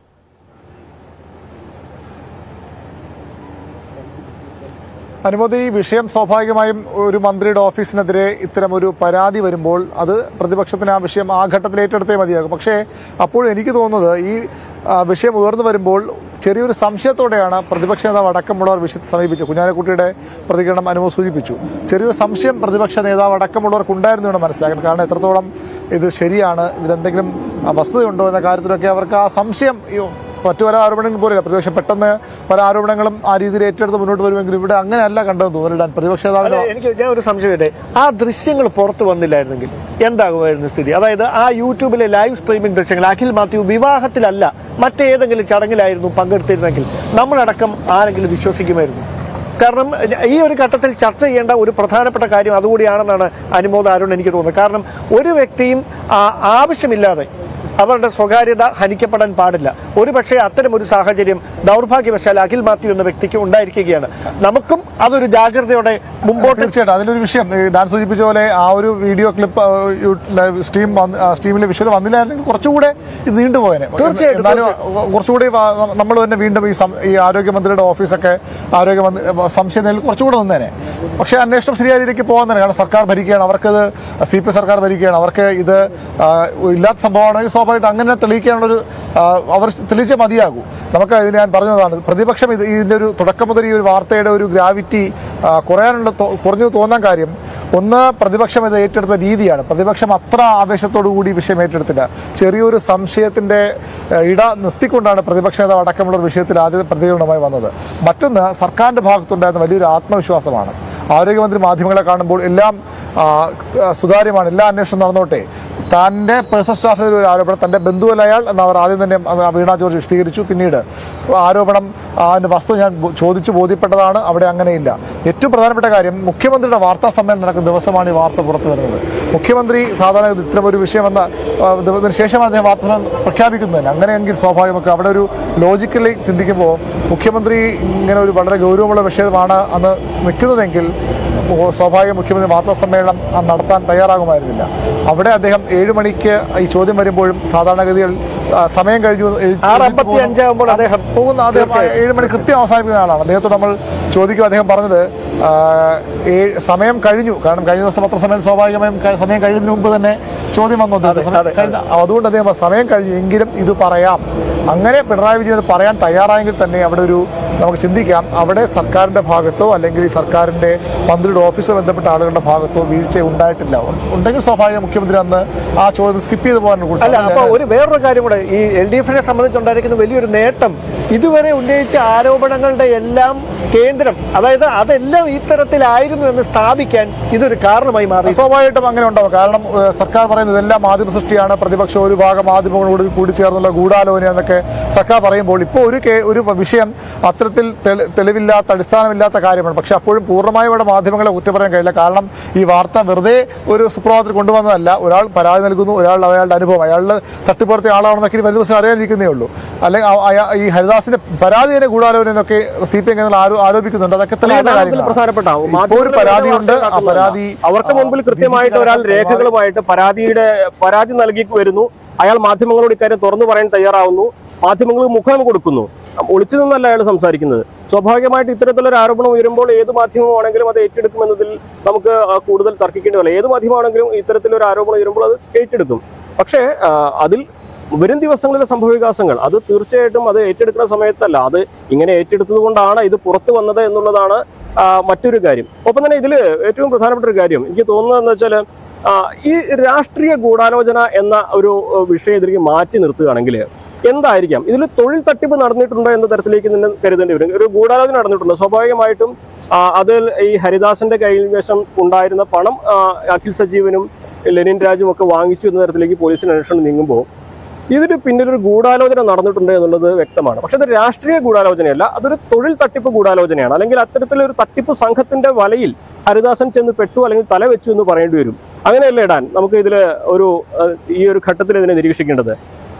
അനുമതി ഈ വിഷയം സ്വാഭാവികമായും ഒരു മന്ത്രിയുടെ ഓഫീസിനെതിരെ ഇത്തരം ഒരു പരാതി വരുമ്പോൾ അത് പ്രതിപക്ഷത്തിന് ആ വിഷയം ആ ഘട്ടത്തിൽ ഏറ്റെടുത്തേ മതിയാകും പക്ഷേ അപ്പോൾ എനിക്ക് തോന്നുന്നത് ഈ ആ, വിഷയം ഉയർന്നു വരുമ്പോൾ ചെറിയൊരു സംശയത്തോടെയാണ് പ്രതിപക്ഷ നേതാവ് അടക്കമുള്ളവർ വിഷയത്തെ സമീപിച്ചത് കുഞ്ഞാലിക്കുട്ടിയുടെ പ്രതികരണം അനുഭവം സൂചിപ്പിച്ചു ചെറിയൊരു സംശയം പ്രതിപക്ഷ നേതാവ് അടക്കമുള്ളവർക്ക് ഉണ്ടായിരുന്നു എന്ന് മനസ്സിലാക്കണം കാരണം എത്രത്തോളം ഇത് ശരിയാണ് ഇതിലെന്തെങ്കിലും ആ, വസ്തുതയുണ്ടോ എന്ന കാര്യത്തിലൊക്കെ അവർക്ക് ആ സംശയം അയ്യോ മറ്റു പല ആരോപണങ്ങളും പോലെയല്ല പ്രതിപക്ഷം പെട്ടെന്ന് പല ആരോപണങ്ങളും ആ രീതിയിൽ ഏറ്റെടുത്ത് മുന്നോട്ട് വരുമെങ്കിലും ഇവിടെ അങ്ങനെയല്ല കണ്ടതെന്ന് തോന്നുന്നില്ല പ്രതിപക്ഷ അല്ല, നേതാവിന്റെ എനിക്ക് ഞാൻ ഒരു സംശയമില്ലേ ആ ദൃശ്യങ്ങൾ പുറത്തു വന്നില്ലായിരുന്നെങ്കിൽ എന്താകുമായിരുന്നു സ്ഥിതി അതായത് ആ യൂട്യൂബിലെ ലൈവ് സ്ട്രീമിംഗ് ദൃശ്യങ്ങൾ അഖിൽ മാത്യു വിവാഹത്തിലല്ല മറ്റേതെങ്കിലും ചടങ്ങിലായിരുന്നു പങ്കെടുത്തിരുന്നെങ്കിൽ നമ്മളടക്കം ആരെങ്കിലും വിശ്വസിക്കുമായിരുന്നു കാരണം ഈ ഒരു ഘട്ടത്തിൽ ചർച്ച ചെയ്യേണ്ട ഒരു പ്രധാനപ്പെട്ട കാര്യം അതുകൂടിയാണെന്നാണ് അനുമോദ അരുൺ എനിക്ക് തോന്നുന്നത് കാരണം ഒരു വ്യക്തിയും ആ, ആവശ്യമില്ലാതെ അവരുടെ സ്വകാര്യത ഹനിക്കപ്പെടാൻ പാടില്ല ഒരു പക്ഷേ അത്തരം ഒരു സാഹചര്യം ദൗർഭാഗ്യവശാൽ അഖിൽ മാത്യു എന്ന വ്യക്തിക്ക് ഉണ്ടായിരിക്കുകയാണ് നമുക്കും അതൊരു ജാഗ്രതയോടെ മുമ്പോട്ട് തീർച്ചയായിട്ടും അതിലൊരു വിഷയം ഈ ഡാൻസ് സൂചിപ്പിച്ച പോലെ ആ ഒരു വീഡിയോ ക്ലിപ്പ് സ്ട്രീം സ്ട്രീമിലെ വിഷ്വൽ വന്നില്ലായിരുന്നെങ്കിൽ കുറച്ചുകൂടെ ഇത് നീണ്ടുപോയേനെ തീർച്ചയായിട്ടും, എന്നാലും കുറച്ചുകൂടി നമ്മൾ തന്നെ വീണ്ടും ഈ സം- ഈ ആരോഗ്യമന്ത്രിയുടെ ഓഫീസൊക്കെ ആരോഗ്യമന്ത്രി സംശയം നിലയിൽ കുറച്ചുകൂടെ നിന്നേനെ പക്ഷേ അന്വേഷണം ശരിയായ രീതിക്ക് പോകാൻ തന്നെ കാരണം സർക്കാർ ഭരിക്കുകയാണ് അവർക്കത് സി പി സർക്കാർ ഭരിക്കുകയാണ് അവർക്ക് ഇത് ആ, ഇല്ലാത്ത സംഭവമാണെങ്കിൽ സ്വാഭാവികമായിട്ട് അങ്ങനെ തെളിയിക്കാനുള്ളൊരു ആ, അവർ തെളിയിച്ചേ മതിയാകൂ നമുക്ക് ഇത് ഞാൻ പറഞ്ഞതാണ് പ്രതിപക്ഷം ഇത് ഇതിന്റെ ഒരു തുടക്കം മുതൽ ഈ ഒരു വാർത്തയുടെ ഒരു ഗ്രാവിറ്റി കുറയാനുള്ള തോ- കുറഞ്ഞു തോന്നാൻ കാര്യം ഒന്ന് പ്രതിപക്ഷം ഇത് ഏറ്റെടുത്ത രീതിയാണ് പ്രതിപക്ഷം അത്ര ആവേശത്തോടു കൂടി വിഷയം ഏറ്റെടുത്തില്ല ചെറിയൊരു സംശയത്തിന്റെ ആ, ഇട നിർത്തിക്കൊണ്ടാണ് പ്രതിപക്ഷ നേതാവ് അടക്കമുള്ള ഒരു വിഷയത്തിൽ ആദ്യം പ്രതികരണമായി വന്നത് മറ്റൊന്ന് സർക്കാരിന്റെ ഭാഗത്തുണ്ടായിരുന്ന വലിയൊരു ആത്മവിശ്വാസമാണ് ആരോഗ്യമന്ത്രി മാധ്യമങ്ങളെ കാണുമ്പോൾ എല്ലാം ആ, സുതാര്യമാണ് എല്ലാ അന്വേഷണം നടന്നോട്ടെ തന്റെ പേഴ്സണൽ സ്റ്റാഫിന്റെ ഒരു ആരോപണം തന്റെ ബന്ധുവല്ല അയാൾ എന്ന് അവർ ആദ്യം തന്നെ അത് വീണ ജോർജ് വിശദീകരിച്ചു പിന്നീട് ആരോപണം അതിന്റെ വസ്തു ഞാൻ ബോ- ചോദിച്ചു ബോധ്യപ്പെട്ടതാണ് അവിടെ അങ്ങനെയില്ല ഏറ്റവും പ്രധാനപ്പെട്ട കാര്യം മുഖ്യമന്ത്രിയുടെ വാർത്താ സമ്മേളനം നടക്കുന്ന ദിവസമാണ് ഈ വാർത്ത പുറത്തു വരുന്നത് മുഖ്യമന്ത്രി സാധാരണ ഇത് ഇത്തരം ഒരു വിഷയം വന്ന ആ, ദിവസത്തിന് ശേഷമാണ് അദ്ദേഹം വാർത്ത സമ്മേളനം പ്രഖ്യാപിക്കുന്നത് അങ്ങനെയെങ്കിൽ സ്വാഭാവികമൊക്കെ അവിടെ ഒരു ലോജിക്കലി ചിന്തിക്കുമ്പോൾ മുഖ്യമന്ത്രി ഇങ്ങനെ ഒരു വളരെ ഗൗരവമുള്ള വിഷയമാണ് അന്ന് നിൽക്കുന്നതെങ്കിൽ ഓ- സ്വാഭാവിക മുഖ്യമന്ത്രി വാർത്താ സമ്മേളനം അന്ന് നടത്താൻ തയ്യാറാകുമായിരുന്നില്ല അവിടെ അദ്ദേഹം ഏഴ് മണിക്ക് ഈ ചോദ്യം വരുമ്പോഴും സാധാരണഗതിയിൽ ആ, സമയം കഴിഞ്ഞു എഴുതി- ആറ് അമ്പത്തി അഞ്ചാകുമ്പോൾ അദ്ദേഹം പോകുന്ന അദ്ദേഹം ഏഴ് മണി കൃത്യം അവസാനിപ്പിക്കുന്ന ആളാണ് അദ്ദേഹത്തോട് നമ്മൾ ചോദിക്കും അദ്ദേഹം പറഞ്ഞത് ആ, ഏഴ് സമയം കഴിഞ്ഞു കാരണം കഴിഞ്ഞ ദിവസം പത്ര സമയം സ്വാഭാവികമായും ക- സമയം കഴിയുന്നതിന് മുമ്പ് തന്നെ ചോദ്യം വന്നു അദ്ദേഹത്തിന്. അതെ, കഴിഞ്ഞ- അതുകൊണ്ട് അദ്ദേഹം പറഞ്ഞു, സമയം കഴിഞ്ഞു എങ്കിലും ഇത് പറയാം അങ്ങനെ പിണറായി വിജയൻ ഇത് പറയാൻ തയ്യാറായെങ്കിൽ തന്നെ അവിടെ ഒരു നമുക്ക് ചിന്തിക്കാം അവിടെ സർക്കാരിന്റെ ഭാഗത്തോ അല്ലെങ്കിൽ ഈ സർക്കാരിന്റെ മന്ത്രിയുടെ ഓഫീസോ ബന്ധപ്പെട്ട ആളുകളുടെ ഭാഗത്തോ വീഴ്ച ഉണ്ടായിട്ടില്ല ഉണ്ടെങ്കിൽ സ്വാഭാവിക മുഖ്യമന്ത്രി അന്ന് ആ ചോദ്യം സ്കിപ്പ് ചെയ്ത് പോകാൻ അല്ല അപ്പൊ ഒരു വേറൊരു കാര്യം കൂടെ ഈ എൽ ഡി എഫിനെ സംബന്ധിച്ചുണ്ടായിരിക്കുന്ന വലിയൊരു നേട്ടം ഇതുവരെ ഉന്നയിച്ച ആരോപണങ്ങളുടെ എല്ലാം കേന്ദ്രം അതായത് അതെല്ലാം ഇത്തരത്തിലായിരുന്നു എന്ന് സ്ഥാപിക്കാൻ ഇതൊരു കാരണമായി മാറി സ്വാഭാവികമായിട്ടും അങ്ങനെ ഉണ്ടാവും കാരണം ഏഹ്, സർക്കാർ പറയുന്നത് ഇതെല്ലാം മാധ്യമ സൃഷ്ടിയാണ് പ്രതിപക്ഷ ഒരു ഭാഗം മാധ്യമങ്ങളോട് കൂടി ചേർന്നുള്ള ഗൂഢാലോചന എന്നൊക്കെ സർക്കാർ പറയുമ്പോൾ ഇപ്പോൾ ഒരു കേ- ഒരു വിഷയം അത്തരത്തിൽ തെളി- തെളിവില്ലാത്ത അടിസ്ഥാനമില്ലാത്ത കാര്യമാണ് പക്ഷെ അപ്പോഴും പൂർണ്ണമായും ഇവിടെ മാധ്യമങ്ങളെ കുറ്റം പറയാൻ കഴിയില്ല കാരണം ഈ വാർത്ത വെറുതെ ഒരു സുപ്രഭാതത്തിൽ കൊണ്ടുവന്നതല്ല ഒരാൾ പരാതി നൽകുന്നു ഒരാൾ അയാളുടെ അനുഭവം അയാളുടെ തട്ടിപ്പുറത്തെ ആളാണെന്നൊക്കെ ഇനി വരും ദിവസം അറിയാനിരിക്കുന്നേ ഉള്ളൂ അല്ലെങ്കിൽ ആ- അയാ- ഈ ഹരിദാസിന്റെ പരാതി തന്നെ ഗൂഢാലോചന എന്നൊക്കെ സി പി എം ആരോപിക്കുന്നുണ്ട് അതൊക്കെ തെളിയുന്ന അതിൽ കാര്യങ്ങളാണ്. പ്രധാനപ്പെട്ട ഇപ്പോൾ ഒരു പരാതിയുണ്ട് ആ പരാതി അവർക്ക് മുമ്പിൽ കൃത്യമായിട്ട് ഒരാൾ രേഖകളുമായിട്ട് പരാതിയുടെ പരാതി നൽകി വരുന്നു അയാൾ മാധ്യമങ്ങളോട് ഇക്കാര്യം തുറന്നു പറയാൻ തയ്യാറാവുന്നു മാധ്യമങ്ങൾ മുഖം കൊടുക്കുന്നു ഒളിച്ചു നിന്നല്ല അയാൾ സംസാരിക്കുന്നത് സ്വാഭാവികമായിട്ട് ഇത്തരത്തിലൊരു ആരോപണം ഉയരുമ്പോൾ ഏത് മാധ്യമമാണെങ്കിലും അത് ഏറ്റെടുക്കുമെന്നതിൽ നമുക്ക് ആ, കൂടുതൽ തർക്കിക്കേണ്ടി വരില്ല ഏത് മാധ്യമമാണെങ്കിലും ഇത്തരത്തിലൊരു ആരോപണം ഉയരുമ്പോൾ അത് ഏറ്റെടുക്കും പക്ഷേ ആ, അതിൽ വരും ദിവസങ്ങളിലെ സംഭവവികാസങ്ങൾ അത് തീർച്ചയായിട്ടും അത് ഏറ്റെടുക്കുന്ന സമയത്തല്ല അത് ഇങ്ങനെ ഏറ്റെടുത്തത് കൊണ്ടാണ് ഇത് പുറത്തു വന്നത് എന്നുള്ളതാണ് ആ, മറ്റൊരു കാര്യം ഒപ്പം തന്നെ ഇതിൽ ഏറ്റവും പ്രധാനപ്പെട്ട ഒരു കാര്യം എനിക്ക് തോന്നുന്നത് എന്താ വെച്ചാൽ ഈ രാഷ്ട്രീയ ഗൂഢാലോചന എന്ന ഒരു ആ, വിഷയം ഇതിലേക്ക് മാറ്റി നിർത്തുകയാണെങ്കിൽ എന്തായിരിക്കാം ഇതിൽ തൊഴിൽ തട്ടിപ്പ് നടന്നിട്ടുണ്ടോ എന്ന തരത്തിലേക്ക് തന്നെ കരുതേണ്ടി വരും ഒരു ഗൂഢാലോചന നടന്നിട്ടുണ്ട് സ്വാഭാവികമായിട്ടും ആ, അതിൽ ഈ ഹരിദാസന്റെ കൈവശം ഉണ്ടായിരുന്ന പണം ആ, അഖിൽ സജീവനും ലെനിൻ രാജും ഒക്കെ വാങ്ങിച്ചു എന്ന തരത്തിലേക്ക് പോലീസിന് അന്വേഷണം നീങ്ങുമ്പോൾ ഇതിന് പിന്നിലൊരു ഗൂഢാലോചന നടന്നിട്ടുണ്ട് എന്നുള്ളത് വ്യക്തമാണ് പക്ഷെ അത് രാഷ്ട്രീയ ഗൂഢാലോചനയല്ല അതൊരു തൊഴിൽ തട്ടിപ്പ് ഗൂഢാലോചനയാണ് അല്ലെങ്കിൽ അത്തരത്തിലൊരു തട്ടിപ്പ് സംഘത്തിന്റെ വലയിൽ ഹരിദാസൻ ചെന്ന് പെട്ടു അല്ലെങ്കിൽ തല വെച്ചു എന്ന് പറയേണ്ടി വരും അങ്ങനെയല്ലേ ഇടാൻ നമുക്ക് ഇതിൽ ഒരു അഹ്, ഈ ഒരു ഘട്ടത്തിൽ ഇതിനെ നിരീക്ഷിക്കേണ്ടത്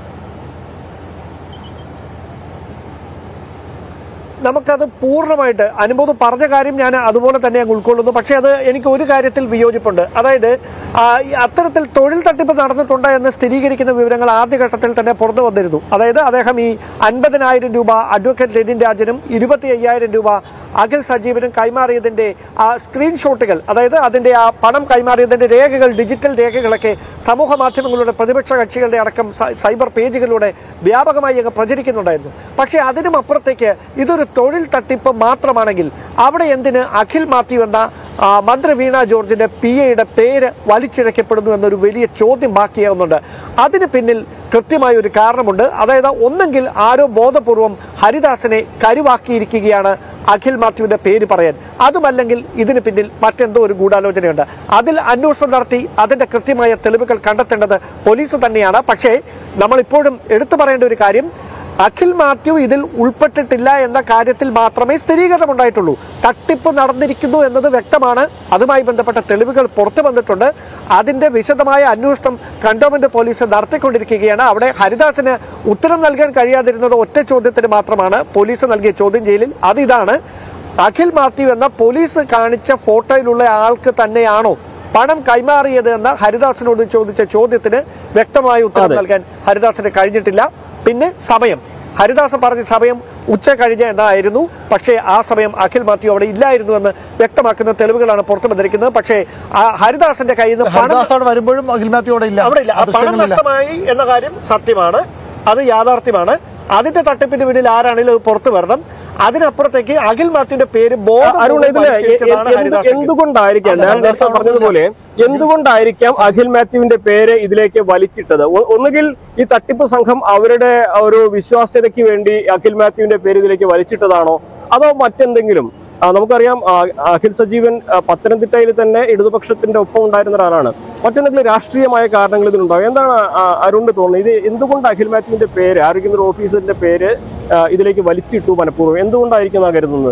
നമുക്കത് പൂർണ്ണമായിട്ട് അനുമോദ് പറഞ്ഞ കാര്യം ഞാൻ അതുപോലെ തന്നെ അങ്ങ് ഉൾക്കൊള്ളുന്നു പക്ഷേ അത് എനിക്ക് ഒരു കാര്യത്തിൽ വിയോജിപ്പുണ്ട് അതായത് ആ, ഈ അത്തരത്തിൽ തൊഴിൽ തട്ടിപ്പ് നടന്നിട്ടുണ്ട് എന്ന് സ്ഥിരീകരിക്കുന്ന വിവരങ്ങൾ ആദ്യഘട്ടത്തിൽ തന്നെ പുറത്തു വന്നിരുന്നു അതായത് അദ്ദേഹം ഈ അൻപതിനായിരം രൂപ അഡ്വക്കേറ്റ് ലെനിൻ രാജനും ഇരുപത്തി അയ്യായിരം രൂപ അഖിൽ സജീവനും കൈമാറിയതിന്റെ ആ സ്ക്രീൻഷോട്ടുകൾ അതായത് അതിന്റെ ആ പണം കൈമാറിയതിന്റെ രേഖകൾ ഡിജിറ്റൽ രേഖകളൊക്കെ സമൂഹ മാധ്യമങ്ങളുടെ പ്രതിപക്ഷ കക്ഷികളുടെ അടക്കം സൈ- സൈബർ പേജുകളിലൂടെ വ്യാപകമായി അങ്ങ് പ്രചരിക്കുന്നുണ്ടായിരുന്നു പക്ഷേ അതിനും അപ്പുറത്തേക്ക് ഇതൊരു തൊഴിൽ തട്ടിപ്പ് മാത്രമാണെങ്കിൽ അവിടെ എന്തിന് അഖിൽ മാത്യു എന്ന ആ, മന്ത്രി വീണ ജോർജിന്റെ പി എയുടെ പേര് വലിച്ചിഴക്കപ്പെടുന്നു എന്നൊരു വലിയ ചോദ്യം ബാക്കിയാവുന്നുണ്ട് അതിന് പിന്നിൽ കൃത്യമായ ഒരു കാരണമുണ്ട് അതായത് ഒന്നെങ്കിൽ ആരോ ബോധപൂർവം ഹരിദാസിനെ കരുവാക്കിയിരിക്കുകയാണ് അഖിൽ മാത്യുവിന്റെ പേര് പറയാൻ അതുമല്ലെങ്കിൽ ഇതിന് പിന്നിൽ മറ്റെന്തോ ഒരു ഗൂഢാലോചനയുണ്ട് അതിൽ അന്വേഷണം നടത്തി അതിന്റെ കൃത്യമായ തെളിവുകൾ കണ്ടെത്തേണ്ടത് പോലീസ് തന്നെയാണ് പക്ഷേ നമ്മൾ ഇപ്പോഴും എടുത്തു പറയേണ്ട ഒരു കാര്യം അഖിൽ മാത്യു ഇതിൽ ഉൾപ്പെട്ടിട്ടില്ല എന്ന കാര്യത്തിൽ മാത്രമേ സ്ഥിരീകരണം ഉണ്ടായിട്ടുള്ളൂ തട്ടിപ്പ് നടന്നിരിക്കുന്നു എന്നത് വ്യക്തമാണ് അതുമായി ബന്ധപ്പെട്ട തെളിവുകൾ പുറത്തു വന്നിട്ടുണ്ട് അതിന്റെ വിശദമായ അന്വേഷണം കണ്ടോൺമെന്റ് പോലീസ് നടത്തിക്കൊണ്ടിരിക്കുകയാണ് അവിടെ ഹരിദാസിന് ഉത്തരം നൽകാൻ കഴിയാതിരുന്നത് ഒറ്റ ചോദ്യത്തിന് മാത്രമാണ് പോലീസ് നൽകിയ ചോദ്യം ചെയ്യലിൽ അത് ഇതാണ് അഖിൽ മാത്യു എന്ന പോലീസ് കാണിച്ച ഫോട്ടോയിലുള്ള ആൾക്ക് തന്നെയാണോ പണം കൈമാറിയത് എന്ന ഹരിദാസിനോട് ചോദിച്ച ചോദ്യത്തിന് വ്യക്തമായ ഉത്തരം നൽകാൻ ഹരിദാസിന് കഴിഞ്ഞിട്ടില്ല പിന്നെ സമയം ഹരിദാസ് പറഞ്ഞ സമയം ഉച്ച കഴിഞ്ഞ എന്നായിരുന്നു പക്ഷേ ആ സമയം അഖിൽ മാത്യു അവിടെ ഇല്ലായിരുന്നു എന്ന് വ്യക്തമാക്കുന്ന തെളിവുകളാണ് പുറത്തു വന്നിരിക്കുന്നത് പക്ഷേ ആ ഹരിദാസിന്റെ കയ്യിൽ നിന്ന് പണം ഹരിദാസ് അവിടെ വരുമ്പോഴും അഖിൽ മാത്യു അവിടെ ഇല്ല അവിടെ ഇല്ല ആ ആ പണം ദൃശ്യങ്ങളില്ല. നഷ്ടമായി എന്ന കാര്യം സത്യമാണ് അത് യാഥാർത്ഥ്യമാണ് അതിന്റെ തട്ടിപ്പിന് പിന്നിൽ ആരാണെങ്കിലും അത് പുറത്തു വരണം അതിനപ്പുറത്തേക്ക് അഖിൽ മാത്യുവിന്റെ പേര് ബോധപൂർവ്വം അരുൺ ഇതില് എ- വലിച്ചിഴച്ചതാണ് എന്ത് ഹരിദാസ് എന്തുകൊണ്ടായിരിക്കാം അതെ, ഞാൻ ഹരിദാസ് നേരത്തെ അവിടെ പറഞ്ഞതുപോലെ എന്തുകൊണ്ടായിരിക്കാം അഖിൽ മാത്യുവിന്റെ പേര് ഇതിലേക്ക് വലിച്ചിട്ടത് ഒ- ഒന്നുകിൽ ഈ തട്ടിപ്പ് സംഘം അവരുടെ ഒരു വിശ്വാസ്യതയ്ക്ക് വേണ്ടി അഖിൽ മാത്യുവിന്റെ പേര് ഇതിലേക്ക് വലിച്ചിട്ടതാണോ അതോ മറ്റെന്തെങ്കിലും ആ, നമുക്കറിയാം ആ, അഖിൽ സജീവൻ ആ, പത്തനംതിട്ടയിൽ തന്നെ ഇടതുപക്ഷത്തിന്റെ ഒപ്പം ഉണ്ടായിരുന്ന ഒരാളാണ് മറ്റെന്തെങ്കിലും രാഷ്ട്രീയമായ കാരണങ്ങൾ ഇതിലുണ്ടാവും എന്താണ് ആ, അരുണിന് തോന്നുന്നത് ഇത് എന്തുകൊണ്ട് അഖിൽ മാത്യുവിന്റെ പേര് ആരോഗ്യമന്ത്രി ഓഫീസറിന്റെ പേര് ആ, ഇതിലേക്ക് വലിച്ചിട്ടു മനഃപൂർവ്വം എന്തുകൊണ്ടായിരിക്കും എന്നാ കരുതുന്നത്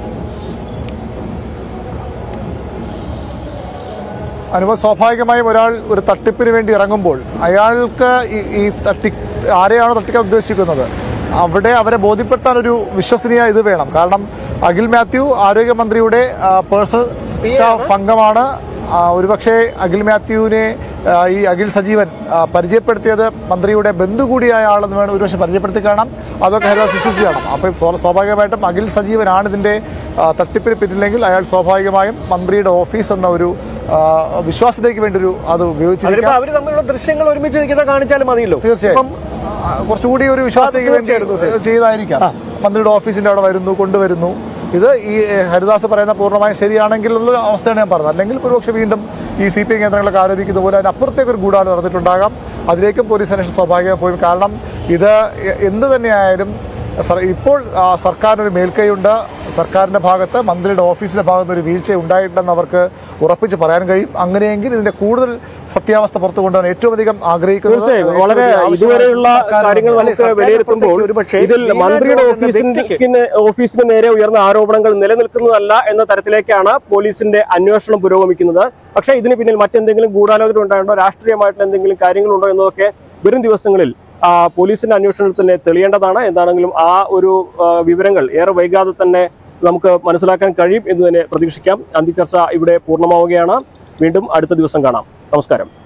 അനുഭവം സ്വാഭാവികമായും ഒരാൾ ഒരു തട്ടിപ്പിന് വേണ്ടി ഇറങ്ങുമ്പോൾ അയാൾക്ക് ഈ- ഈ തട്ടി ആരെയാണോ തട്ടിക്കാൻ ഉദ്ദേശിക്കുന്നത് അവിടെ അവരെ ബോധ്യപ്പെടുത്താൻ ഒരു വിശ്വസനീയ ഇത് വേണം കാരണം അഖിൽ മാത്യു ആരോഗ്യമന്ത്രിയുടെ പേഴ്സണൽ സ്റ്റാഫ് അംഗമാണ് ആ, ഒരുപക്ഷെ അഖിൽ മാത്യുവിനെ ആ, ഈ അഖിൽ സജീവൻ ആ, പരിചയപ്പെടുത്തിയത് മന്ത്രിയുടെ ബന്ധു കൂടിയായ ആളെന്ന് വേണം ഒരുപക്ഷെ പരിചയപ്പെടുത്തി കാണാം അതൊക്കെ ഹരിദാസ് വിശ്വസിച്ച് കാണാം അപ്പം സ്വാ- സ്വാഭാവികമായിട്ടും അഖിൽ സജീവനാണ് ഇതിന്റെ ആ, തട്ടിപ്പിന് പിന്നില്ലെങ്കിൽ അയാൾ സ്വാഭാവികമായും മന്ത്രിയുടെ ഓഫീസ് എന്ന ഒരു ആ, വിശ്വാസത്തേക്ക് വേണ്ടി ഒരു അത് അതിലിപ്പോ ഉപയോഗിച്ചിരിക്കാം അവര് തമ്മിലുള്ള ദൃശ്യങ്ങൾ ഒരുമിച്ച് നിൽക്കുന്നത് കാണിച്ചാലും മതിയല്ലോ തീർച്ചയായും ഇപ്പം ആ, കുറച്ചുകൂടി ഒരു വിശ്വാസത്തേക്ക് വേണ്ടി തീർച്ചയായും, ചെയ്തായിരിക്കാം മന്ത്രിയുടെ ഓഫീസിന്റെ അവിടെ വരുന്നു കൊണ്ടുവരുന്നു ഇത് ഈ എഹ്, ഹരിദാസ് പറയുന്ന പൂർണ്ണമായും ശരിയാണെങ്കിൽ എന്നുള്ള അവസ്ഥയാണ് ഞാൻ പറഞ്ഞത് അല്ലെങ്കിൽ ഒരുപക്ഷെ വീണ്ടും ഈ സി പി ഐ കേന്ദ്രങ്ങളൊക്കെ ആരോപിക്കുന്ന പോലെ അതിനപ്പുറത്തേക്ക് ഒരു ഗൂഢാലോചന നടന്നിട്ടുണ്ടാകാം അതിലേക്കും പോലീസ് അന്വേഷണം സ്വാഭാവികമായി പോയി കാരണം ഇത് എ- എന്ത് തന്നെയായാലും സർ- ഇപ്പോൾ ആ, സർക്കാരിനൊരു മേൽക്കൈയുണ്ട് സർക്കാരിന്റെ ഭാഗത്ത് മന്ത്രിയുടെ ഓഫീസിന്റെ ഭാഗത്ത് ഒരു വീഴ്ച ഉണ്ടായിട്ടുണ്ടെന്ന് അവർക്ക് ഉറപ്പിച്ച് പറയാൻ കഴിയും അങ്ങനെയെങ്കിൽ ഇതിന്റെ കൂടുതൽ സത്യാവസ്ഥ പുറത്തു കൊണ്ടുവരാൻ ഏറ്റവും അധികം ആഗ്രഹിക്കുന്നത് തീർച്ചയായും ഏറ്റവും വളരെ വലിയ ആവശ്യമായ ഇതുവരെയുള്ള സർക്കാർ കാര്യങ്ങൾ തന്നെയാണ്. നമുക്ക് സർക്കാരിന് വിലയിരുത്തുമ്പോൾ പുറത്തേക്ക് ഒരുപക്ഷേ ഇതിൽ വീണ മന്ത്രിയുടെ ജോർജ് എന്ന ഓഫീസിന്റെ വ്യക്തിക്ക് ഓഫീസിന് നേരെ ഉയർന്ന ആരോപണങ്ങൾ നിലനിൽക്കുന്നതല്ല എന്ന തരത്തിലേക്കാണ് പോലീസിന്റെ അന്വേഷണം പുരോഗമിക്കുന്നത് പക്ഷേ ഇതിന് പിന്നിൽ മറ്റെന്തെങ്കിലും ഗൂഢാലോചന ഉണ്ടായിട്ടുണ്ടോ രാഷ്ട്രീയമായിട്ടുള്ള എന്തെങ്കിലും കാര്യങ്ങളുണ്ടോ എന്നതൊക്കെ വരും ദിവസങ്ങളിൽ ആ, പോലീസിന്റെ അന്വേഷണത്തിൽ തന്നെ തെളിയേണ്ടതാണ് എന്താണെങ്കിലും ആ ഒരു ആ, വിവരങ്ങൾ ഏറെ വൈകാതെ തന്നെ നമുക്ക് മനസ്സിലാക്കാൻ കഴിയും എന്ന് തന്നെ പ്രതീക്ഷിക്കാം അന്തിച്ചർച്ച ഇവിടെ പൂർണ്ണമാവുകയാണ് വീണ്ടും അടുത്ത ദിവസം കാണാം നമസ്കാരം